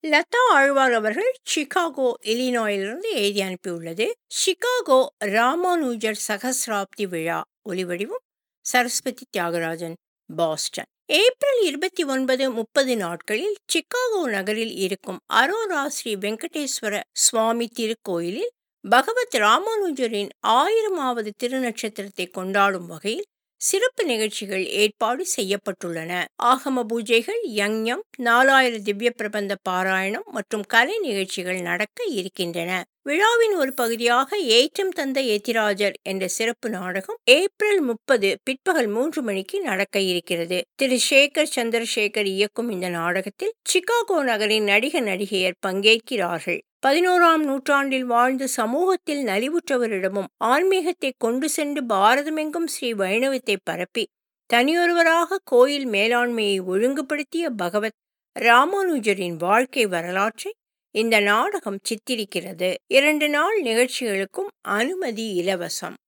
லதா ஆழ்வார் அவர்கள் சிகாகோ இலினாயிலிருந்து எழுதி அனுப்பியுள்ளது சிகாகோ ராமானுஜர் சகசிராப்தி விழா ஒலிவடிவம் சரஸ்வதி தியாகராஜன் பாஸ்டன் ஏப்ரல் இருபத்தி ஒன்பது முப்பது நாட்களில் சிகாகோ நகரில் இருக்கும் அரோரா ஸ்ரீ வெங்கடேஸ்வர சுவாமி திருக்கோயிலில் பகவத் ராமானுஜரின் ஆயிரமாவது திருநட்சத்திரத்தை கொண்டாடும் வகையில் சிறப்பு நிகழ்ச்சிகள் ஏற்பாடு செய்யப்பட்டுள்ளன ஆகம பூஜைகள் யங்யம் நாலாயிர திவ்ய பிரபந்த பாராயணம் மற்றும் கலை நிகழ்ச்சிகள் நடக்க இருக்கின்றன விழாவின் ஒரு பகுதியாக ஏற்றம் தந்த எத்திராஜர் என்ற சிறப்பு நாடகம் ஏப்ரல் முப்பது பிற்பகல் மூன்று மணிக்கு நடக்க இருக்கிறது திரு சேகர் சந்திரசேகர் இயக்கும் இந்த நாடகத்தில் சிகாகோ நகரின் நடிக நடிகையர் பங்கேற்கிறார்கள் பதினோராம் நூற்றாண்டில் வாழ்ந்து சமூகத்தில் நலிவுற்றவரிடமும் ஆன்மீகத்தை கொண்டு சென்று பாரதமெங்கும் ஸ்ரீ வைணவத்தை பரப்பி தனியொருவராக கோயில் மேலாண்மையை ஒழுங்குபடுத்திய பகவத் ராமானுஜரின் வாழ்க்கை வரலாற்றை இந்த நாடகம் சித்தரிக்கிறது இரண்டு நாள் நிகழ்ச்சிகளுக்கும் அனுமதி இலவசம்